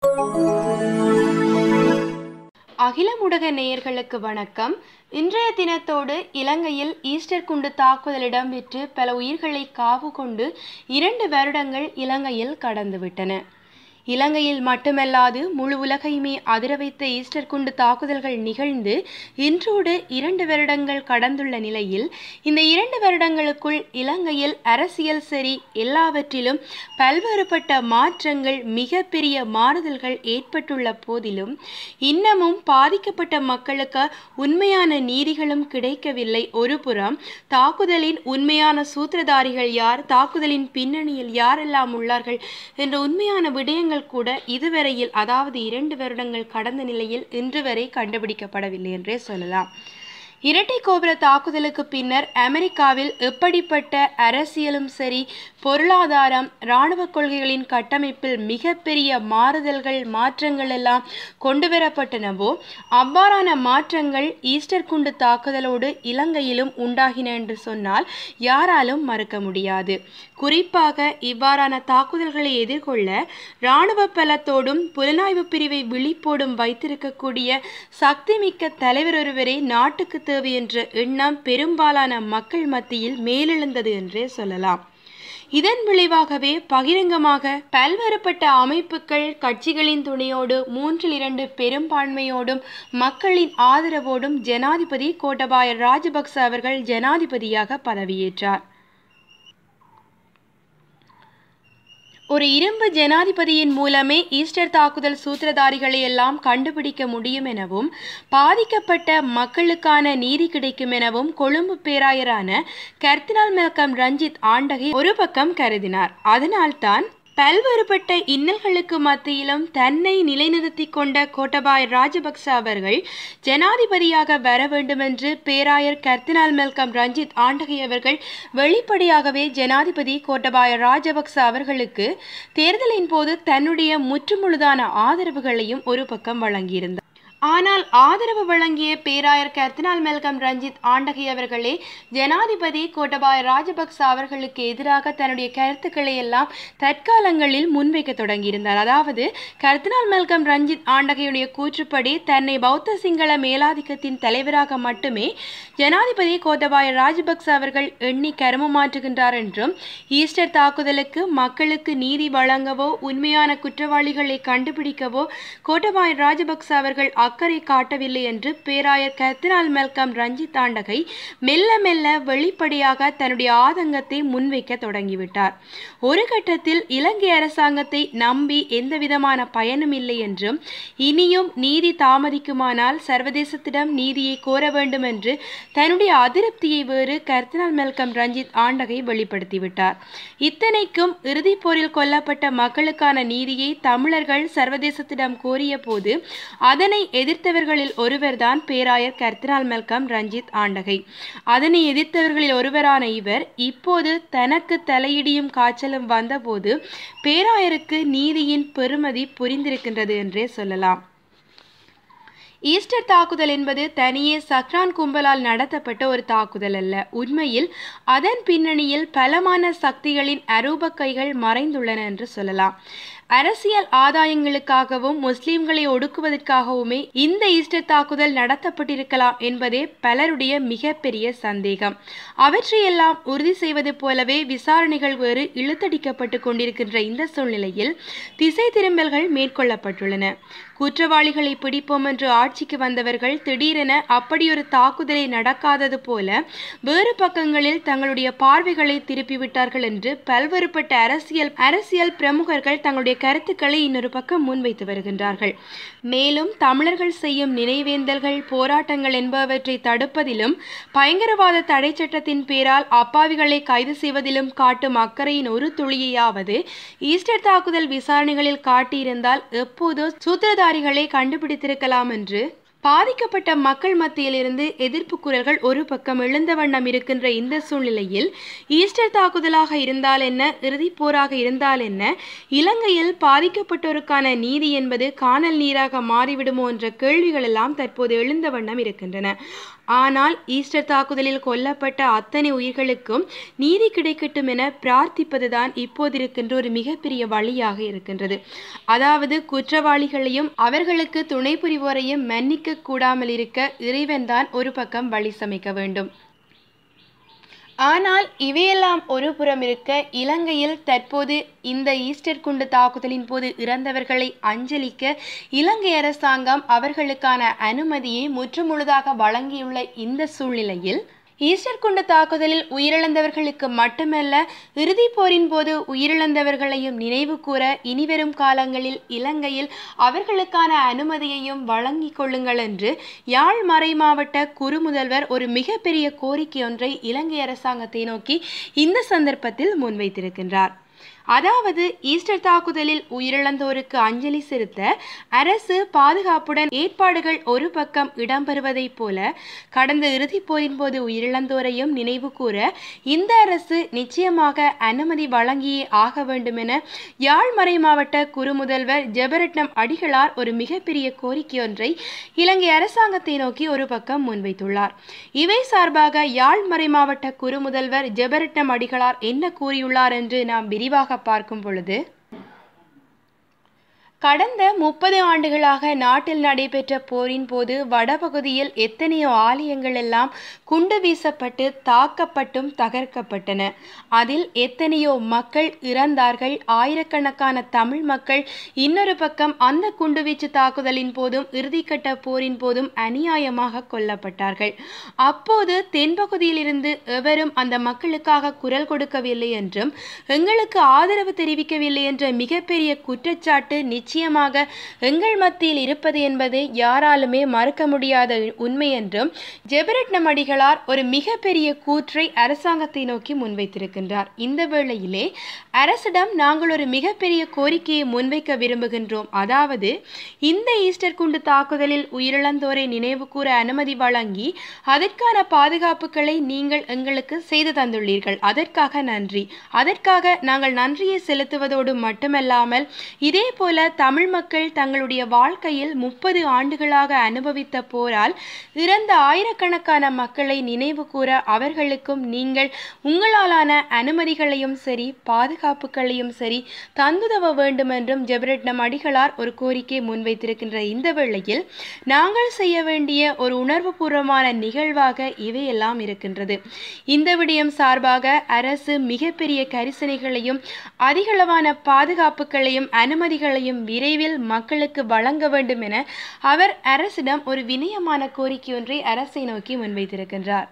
அகில ஊடக நேயர்களுக்கு வணக்கம் இன்றைய தினத்தோடு இலங்கையில் ஈஸ்டர் குண்டு தாக்குதல் இடம்பெற்று பல உயிர்களை காவு கொண்டு இரண்டு வருடங்கள் இலங்கையில் கடந்துவிட்டன இலங்கையில் மட்டுமல்லாது முழு உலகையுமே அதிர வைத்த ஈஸ்டர் குண்டு தாக்குதல்கள் நிகழ்ந்து இன்றோடு இரண்டு வருடங்கள் கடந்துள்ள நிலையில் இந்த இரண்டு வருடங்களுக்குள் இலங்கையில் அரசியல் சரி எல்லாவற்றிலும் பல்வேறுபட்ட மாற்றங்கள் மிகப்பெரிய மாறுதல்கள் ஏற்பட்டுள்ள போதிலும் இன்னமும் பாதிக்கப்பட்ட மக்களுக்கு உண்மையான நீதிகளும் கிடைக்கவில்லை ஒருபுறம் தாக்குதலின் உண்மையான சூத்திரதாரிகள் யார் தாக்குதலின் பின்னணியில் யாரெல்லாம் உள்ளார்கள் என்ற உண்மையான விடயங்கள் கூட இதுவரையில் அதாவது இரண்டு வருடங்கள் கடந்த நிலையில் இன்று வரை கண்டுபிடிக்கப்படவில்லை என்றே சொல்லலாம் இரட்டை கோபுர தாக்குதலுக்கு பின்னர் அமெரிக்காவில் எப்படிப்பட்ட அரசியலும் சரி பொருளாதாரம் இராணுவ கொள்கைகளின் கட்டமைப்பில் மிகப்பெரிய மாறுதல்கள் மாற்றங்கள் எல்லாம் கொண்டு வரப்பட்டனவோ அவ்வாறான மாற்றங்கள் ஈஸ்டர் குண்டு தாக்குதலோடு இலங்கையிலும் உண்டாகின என்று சொன்னால் யாராலும் மறுக்க முடியாது குறிப்பாக இவ்வாறான தாக்குதல்களை எதிர்கொள்ள இராணுவ பலத்தோடும் புலனாய்வு பிரிவை விழிப்போடும் வைத்திருக்கக்கூடிய சக்திமிக்க தலைவர் ஒருவரே நாட்டுக்கு தேவை என்ற எண்ணம் பெரும்பாலான மக்கள் மத்தியில் மேலெழுந்தது என்றே சொல்லலாம் இதன் விளைவாகவே பகிரங்கமாக பல்வேறுபட்ட அமைப்புகள் கட்சிகளின் துணையோடு மூன்றில் இரண்டு பெரும்பான்மையோடும் மக்களின் ஆதரவோடும் ஜனாதிபதி கோட்டபாய ராஜபக்ச அவர்கள் ஜனாதிபதியாக பதவியேற்றார் ஒரு இரும்பு ஜனாதிபதியின் மூலமே ஈஸ்டர் தாக்குதல் சூத்திரதாரிகளை எல்லாம் கண்டுபிடிக்க முடியும் எனவும் பாதிக்கப்பட்ட மக்களுக்கான நீதி கிடைக்கும் எனவும் கொழும்பு பேராயரான கர்தினால் மெல்கம் ரஞ்சித் ஆண்டகை ஒரு பக்கம் கருதினார் அதனால்தான் பல்வேறுபட்ட இன்னல்களுக்கு மத்தியிலும் தன்னை நிலைநிறுத்திக் கொண்ட கோட்டபாய ராஜபக்ச அவர்கள் ஜனாதிபதியாக வர வேண்டுமென்று பேராயர் கர்தினால் மெல்கம் ரஞ்சித் ஆண்டகை அவர்கள் வெளிப்படையாகவே ஜனாதிபதி கோட்டபாய ராஜபக்ச அவர்களுக்கு தேர்தலின் போது தன்னுடைய முற்றுமுழுதான ஆதரவுகளையும் ஒரு பக்கம் வழங்கியிருந்தார் ஆனால் ஆதரவு வழங்கிய பேராயர் கர்தினால் மெல்கம் ரஞ்சித் ஆண்டகை அவர்களே ஜனாதிபதி கோட்டபாய ராஜபக்ச அவர்களுக்கு எதிராக தன்னுடைய கருத்துக்களை எல்லாம் தற்காலங்களில் முன்வைக்க தொடங்கியிருந்தார் அதாவது கர்தினால் மெல்கம் ரஞ்சித் ஆண்டகையுடைய கூற்றுப்படி தன்னை பௌத்த சிங்கள மேலாதிக்கத்தின் தலைவராக மட்டுமே ஜனாதிபதி கோட்டபாய ராஜபக்ச அவர்கள் எண்ணி கருமமாற்றுகின்றார் என்றும் ஈஸ்டர் தாக்குதலுக்கு மக்களுக்கு நீதி வழங்கவோ உண்மையான குற்றவாளிகளை கண்டுபிடிக்கவோ கோட்டபாய ராஜபக்ச அவர்கள் அக்கறை காட்டவில்லை என்று பேராயர் கர்தினால் மெல்கம் ரஞ்சித் ஆண்டகை மெல்ல மெல்ல வெளிப்படையாக தன்னுடைய ஆதங்கத்தை முன்வைக்க தொடங்கிவிட்டார் ஒரு கட்டத்தில் இலங்கை அரசாங்கத்தை நம்பி எந்தவிதமான பயனும் இல்லை என்றும் இனியும் நீதி தாமதிக்குமானால் சர்வதேசத்திடம் நீதியை கோர வேண்டும் என்று தன்னுடைய அதிருப்தியை வேறு கர்தினால் மெல்கம் ரஞ்சித் ஆண்டகை வெளிப்படுத்திவிட்டார் இத்தனைக்கும் இறுதிப் போரில் கொல்லப்பட்ட மக்களுக்கான நீதியை தமிழர்கள் சர்வதேசத்திடம் கோரிய போது அதனை எதிர்த்தவர்களில் ஒருவர்தான் பேராயர் கர்தினால் மெல்கம் ரஞ்சித் ஆண்டகை அதனை எதிர்த்தவர்களில் ஒருவரான இவர் இப்போது தனக்கு தலையிடியும் காய்ச்சலும் வந்தபோது பேராயருக்கு நீதியின் பெருமதி புரிந்திருக்கின்றது என்றே சொல்லலாம் ஈஸ்டர் தாக்குதல் என்பது தனியே சக்ரான் கும்பலால் நடத்தப்பட்ட ஒரு தாக்குதல் அல்ல உண்மையில் அதன் பின்னணியில் பலமான சக்திகளின் அரூப கைகள் மறைந்துள்ளன என்று சொல்லலாம் அரசியல் ஆதாயங்களுக்காகவும் முஸ்லிம்களை ஒடுக்குவதற்காகவுமே இந்த ஈஸ்டர் தாக்குதல் நடத்தப்பட்டிருக்கலாம் என்பதே பலருடைய மிகப்பெரிய சந்தேகம் அவற்றையெல்லாம் உறுதி செய்வது போலவே விசாரணைகள் வேறு இழுத்தடிக்கப்பட்டு கொண்டிருக்கின்ற இந்த சூழ்நிலையில் திசை திரும்பல்கள் மேற்கொள்ளப்பட்டுள்ளன குற்றவாளிகளை பிடிப்போம் என்று ஆட்சிக்கு வந்தவர்கள் திடீரென அப்படியொரு தாக்குதலை நடக்காதது போல வேறு பக்கங்களில் தங்களுடைய பார்வைகளை திருப்பிவிட்டார்கள் என்று பல்வேறுபட்ட அரசியல் அரசியல் பிரமுகர்கள் தங்களுடைய கருத்துக்களை இன்னொரு பக்கம் முன்வைத்து வருகின்றார்கள் மேலும் தமிழர்கள் செய்யும் நினைவேந்தல்கள் போராட்டங்கள் என்பவற்றை தடுப்பதிலும் பயங்கரவாத தடை சட்டத்தின் பேரால் அப்பாவிகளை கைது செய்வதிலும் காட்டும் அக்கறையின் ஒரு துளியையாவது ஈஸ்டர் தாக்குதல் விசாரணைகளில் காட்டியிருந்தால் எப்போதோ சூத்திரதாரிகளை கண்டுபிடித்திருக்கலாம் என்று பாதிக்கப்பட்ட மக்கள் மத்தியிலிருந்து எதிர்ப்பு குரல்கள் ஒரு பக்கம் எழுந்த வண்ணம் இருக்கின்ற இந்த சூழ்நிலையில் ஈஸ்டர் தாக்குதலாக இருந்தால் என்ன இறுதிப் போராக இருந்தால் என்ன இலங்கையில் பாதிக்கப்பட்டோருக்கான நீதி என்பது காணல் நீராக மாறிவிடுமோ என்ற கேள்விகள் எல்லாம் தற்போது எழுந்த வண்ணம் இருக்கின்றன ஆனால் ஈஸ்டர் தாக்குதலில் கொல்லப்பட்ட அத்தனை உயிர்களுக்கும் நீதி கிடைக்கட்டும் என பிரார்த்திப்பதுதான் இப்போதிருக்கின்ற ஒரு மிகப்பெரிய வழியாக இருக்கின்றது அதாவது குற்றவாளிகளையும் அவர்களுக்கு துணை புரிவோரையும் மன்னிக்க கூடாமல் இருக்க இறைவன்தான் ஒரு பக்கம் வழி சமைக்க வேண்டும் ஆனால் இவையெல்லாம் ஒரு புறம் இருக்க இலங்கையில் தற்போது இந்த ஈஸ்டர் குண்டு தாக்குதலின் போது இறந்தவர்களை அஞ்சலிக்க இலங்கை அரசாங்கம் அவர்களுக்கான அனுமதியை முற்றுமுழுதாக வழங்கியுள்ள இந்த சூழ்நிலையில் ஈஸ்டர் குண்டு தாக்குதலில் உயிரிழந்தவர்களுக்கு மட்டுமல்ல இறுதிப் போரின் போது உயிரிழந்தவர்களையும் நினைவு கூற இனிவரும் காலங்களில் இலங்கையில் அவர்களுக்கான அனுமதியையும் வழங்கிக் கொள்ளுங்கள் என்று யாழ் மறை மாவட்ட குறு முதல்வர் ஒரு மிகப்பெரிய கோரிக்கை ஒன்றை இலங்கை அரசாங்கத்தை நோக்கி இந்த சந்தர்ப்பத்தில் முன்வைத்திருக்கின்றார் அதாவது ஈஸ்டர் தாக்குதலில் உயிரிழந்தோருக்கு அஞ்சலி செலுத்த அரசு பாதுகாப்புடன் ஏற்பாடுகள் ஒரு பக்கம் இடம்பெறுவதைப் போல கடந்த இறுதிப் போரின் போது உயிரிழந்தோரையும் நினைவு கூற இந்த அரசு நிச்சயமாக அனுமதி வழங்கியே ஆக வேண்டும் என யாழ்மறை மாவட்ட குறு முதல்வர் ஜெபரட்னம் அடிகளார் ஒரு மிகப்பெரிய கோரிக்கை ஒன்றை இலங்கை அரசாங்கத்தை நோக்கி ஒரு பக்கம் முன்வைத்துள்ளார் இவை சார்பாக யாழ்மறை மாவட்ட குறு முதல்வர் ஜெபரட்னம் அடிகளார் என்ன கூறியுள்ளார் என்று நாம் விரிவாக பார்க்கும் பொழுது கடந்த முப்பது ஆண்டுகளாக நாட்டில் நடைபெற்ற போரின் போது வடபகுதியில் எத்தனையோ ஆலயங்கள் எல்லாம் குண்டு வீசப்பட்டு தாக்கப்பட்டும் தகர்க்கப்பட்டன அதில் எத்தனையோ மக்கள் இறந்தார்கள் ஆயிரக்கணக்கான தமிழ் மக்கள் இன்னொரு பக்கம் அந்த குண்டுவீச்சு தாக்குதலின் போதும் இறுதிக்கட்ட போரின் போதும் அநியாயமாக கொல்லப்பட்டார்கள் அப்போது தென்பகுதியிலிருந்து எவரும் அந்த மக்களுக்காக குரல் கொடுக்கவில்லை என்றும் எங்களுக்கு ஆதரவு தெரிவிக்கவில்லை என்ற மிகப்பெரிய குற்றச்சாட்டு நிச்சயமாக எங்கள் மத்தியில் இருப்பது என்பது யாராலுமே மறுக்க முடியாத உண்மை என்றும் ஜெபரட்னம் அடிகளார் ஒரு மிகப்பெரிய கூற்றை அரசாங்கத்தை நோக்கி முன்வைத்திருக்கின்றார் இந்த வேளையிலே அரசிடம் நாங்கள் ஒரு மிகப்பெரிய கோரிக்கையை முன்வைக்க விரும்புகின்றோம் அதாவது இந்த ஈஸ்டர் குண்டு தாக்குதலில் உயிரிழந்தோரை நினைவு கூற அனுமதி வழங்கி அதற்கான பாதுகாப்புகளை நீங்கள் எங்களுக்கு செய்து தந்துள்ளீர்கள் அதற்காக நன்றி அதற்காக நாங்கள் நன்றியை செலுத்துவதோடு மட்டுமல்லாமல் இதே போல தமிழ் மக்கள் தங்களுடைய வாழ்க்கையில் முப்பது ஆண்டுகளாக அனுபவித்த போரால் இறந்த ஆயிரக்கணக்கான மக்களை நினைவு கூற அவர்களுக்கும் நீங்கள் உங்களாலான அனுமதிகளையும் சரி பாதுகாப்புகளையும் சரி தந்துதவ வேண்டும் என்றும் ஜெபரட்னம் அடிகளார் ஒரு கோரிக்கை முன்வைத்திருக்கின்ற இந்த வேளையில் நாங்கள் செய்ய வேண்டிய ஒரு உணர்வுபூர்வமான நிகழ்வாக இவையெல்லாம் இருக்கின்றது இந்த விடயம் சார்பாக அரசு மிகப்பெரிய கரிசனைகளையும் அதிகளவான பாதுகாப்புகளையும் அனுமதிகளையும் விரைவில் மக்களுக்கு வழங்க வேண்டும் என அவர் அரசிடம் ஒரு வினயமான கோரிக்கை ஒன்றை அரசை நோக்கி முன்வைத்திருக்கின்றார்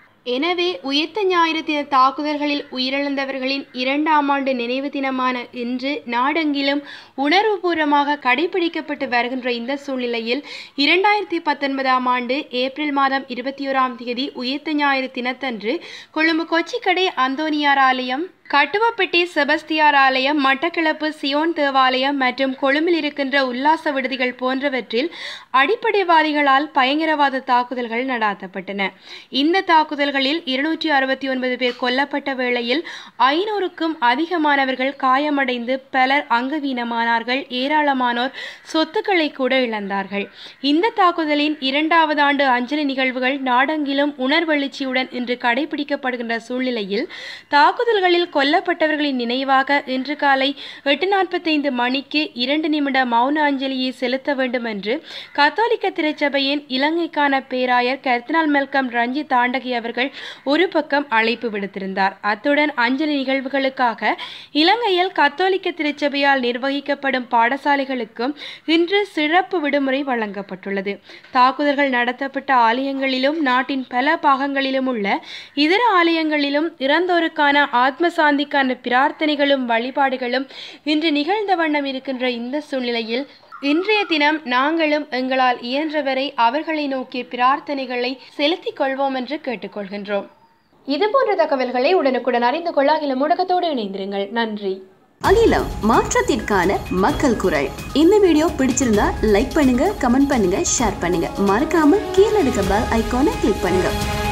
எனவே உயிர்த்த ஞாயிறு தின தாக்குதல்களில் உயிரிழந்தவர்களின் இரண்டாம் ஆண்டு நினைவு தினமான இன்று நாடெங்கிலும் உணர்வுபூர்வமாக கடைபிடிக்கப்பட்டு வருகின்ற இந்த சூழ்நிலையில் இரண்டாயிரத்தி பத்தொன்பதாம் ஆண்டு ஏப்ரல் மாதம் இருபத்தி ஓராம் தேதி உயிர்த்த ஞாயிறு தினத்தன்று கொழும்பு கொச்சிக்கடை அந்தோனியார் ஆலயம் கட்டுவப்பட்டி செபஸ்தியார் ஆலயம் மட்டக்களப்பு சியோன் தேவாலயம் மற்றும் கொழும்பில் இருக்கின்ற உல்லாச விடுதிகள் போன்றவற்றில் அடிப்படைவாதிகளால் பயங்கரவாத தாக்குதல்கள் நடாத்தப்பட்டன இந்த தாக்குதல்களில் இருநூற்றி அறுபத்தி ஒன்பது பேர் கொல்லப்பட்ட வேளையில் ஐநூறுக்கும் அதிகமானவர்கள் காயமடைந்து பலர் அங்கவீனமானார்கள் ஏராளமானோர் சொத்துக்களை கூட இழந்தார்கள் இந்த தாக்குதலின் இரண்டாவது ஆண்டு அஞ்சலி நிகழ்வுகள் நாடெங்கிலும் உணர்வெழுச்சியுடன் இன்று கடைபிடிக்கப்படுகின்ற சூழ்நிலையில் தாக்குதல்களில் கொல்லப்பட்டவர்களின் நினைவாக இன்று காலை எட்டு நாற்பத்தைந்து மணிக்கு இரண்டு நிமிட மௌன அஞ்சலியை செலுத்த வேண்டும் என்று கத்தோலிக்க திருச்சபையின் இலங்கைக்கான பேராயர் கர்தினால் மெல்கம் ரஞ்சித் தாண்டகி அவர்கள் ஒரு பக்கம் அழைப்பு விடுத்திருந்தார் அத்துடன் அஞ்சலி நிகழ்வுகளுக்காக இலங்கையில் கத்தோலிக்க திருச்சபையால் நிர்வகிக்கப்படும் பாடசாலைகளுக்கும் இன்று சிறப்பு விடுமுறை வழங்கப்பட்டுள்ளது தாக்குதல்கள் நடத்தப்பட்ட ஆலயங்களிலும் நாட்டின் பல பாகங்களிலும் உள்ள இதர ஆலயங்களிலும் இறந்தோருக்கான ஆத்ம சாந்திக்கான பிரார்த்தனைகளும் வழிபாடுகளும் இன்று நிகழ்ந்த வண்ணம் இருக்கின்ற இந்த சூழ்நிலையில் இன்றைய தினம் நாங்களும் எங்களால் இயன்றவரை அவர்களை நோக்கிய பிரார்த்தனைகளை செலுத்திக் கொள்வோம் என்று கேட்டுக்கொள்கின்றோம் இதுபோன்ற தகவல்களை உடனுக்குடன் அறிந்து கொள்ள அகில முடக்கத்தோடு இணைந்திருங்கள் நன்றி அகிலம் மாற்றத்திற்கான மக்கள் குரல் இந்த வீடியோ பிடிச்சிருந்தா லைக் பண்ணுங்க கமெண்ட் பண்ணுங்க ஷேர் பண்ணுங்க மறக்காம கீழே இருக்க பெல் ஐகானை கிளிக் பண்ணுங்க